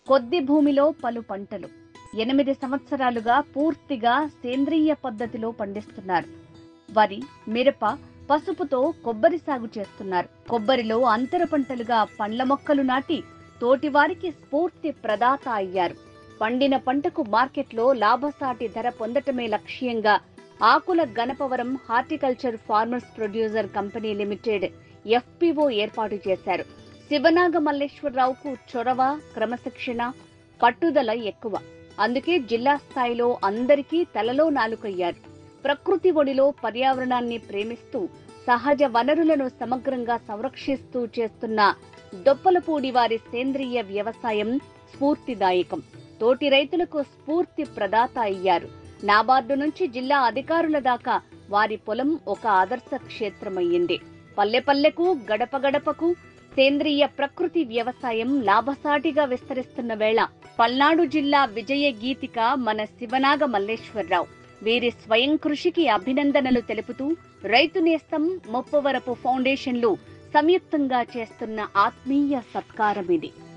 కొద్ది భూమిలో పలు పంటలు ఎనిమిది సంవత్సరాలుగా పూర్తిగా సేంద్రియ పద్ధతిలో పండిస్తున్నారు వరి మిరప పసుపుతో కొబ్బరి సాగు చేస్తున్నారు కొబ్బరిలో అంతర పంటలుగా పండ్ల మొక్కలు నాటి తోటివారికి స్ఫూర్తి ప్రదాత అయ్యారు పండిన పంటకు మార్కెట్లో లాభసాటి ధర పొందటమే లక్ష్యంగా Akula Ganapavaram horticulture farmers producer company limited FPO ఏర్పాటు చేశారు శివనాగ మల్లేశ్వరరావుకు చొరవ క్రమశిక్షణ పట్టుదల ఎక్కువ అందుకే జిల్లా స్థాయిలో అందరికీ తలలో నాలుకయ్యారు ప్రకృతి ఒడిలో పర్యావరణాన్ని ప్రేమిస్తూ సహజ వనరులను సమగ్రంగా సంరక్షిస్తూ చేస్తున్న దొప్పలపూడి వారి సేంద్రియ వ్యవసాయం స్ఫూర్తిదాయకం తోటి రైతులకు స్ఫూర్తి ప్రదాత అయ్యారు నాబార్డు నుంచి జిల్లా అధికారుల దాకా వారి పొలం ఒక ఆదర్శ క్షేత్రమయ్యింది పల్లె పల్లెకు గడప గడపకు సేంద్రియ ప్రకృతి వ్యవసాయం లాభసాటిగా విస్తరిస్తున్న వేళ పల్నాడు జిల్లా విజయ గీతిక మన శివనాగ మల్లేశ్వరరావు వీరి స్వయం కృషికి అభినందనలు తెలుపుతూ రైతు నేస్తం ముప్పవరపు ఫౌండేషన్లు సంయుక్తంగా చేస్తున్న ఆత్మీయ సత్కారం ఇది